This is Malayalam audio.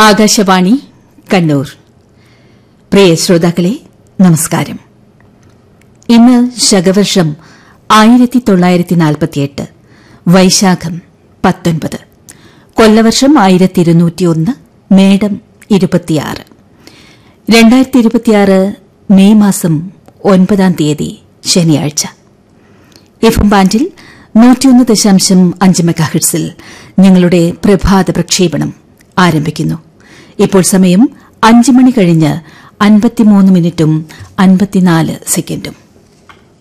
ആകാശവാണി കണ്ണൂർ പ്രിയ ശ്രോതാക്കളെ നമസ്കാരം ഇന്ന് ശകവർഷം ആയിരത്തി തൊള്ളായിരത്തി നാൽപ്പത്തിയെട്ട് വൈശാഖം പത്തൊൻപത് കൊല്ലവർഷം ആയിരത്തി ഇരുന്നൂറ്റിയൊന്ന് മേടം ഇരുപത്തിയാറ് രണ്ടായിരത്തി ഇരുപത്തിയാറ് മെയ് മാസം ഒൻപതാം തീയതി ശനിയാഴ്ച എഫ് ബാൻഡിൽ നൂറ്റിയൊന്ന് ദശാംശം അഞ്ച് മെഗാഹിറ്റ്സിൽ നിങ്ങളുടെ പ്രഭാത പ്രക്ഷേപണം ആരംഭിക്കുന്നു ഇപ്പോൾ സമയം അഞ്ച് മണി കഴിഞ്ഞ് അൻപത്തിമൂന്ന് മിനിറ്റും അൻപത്തിനാല് സെക്കൻഡും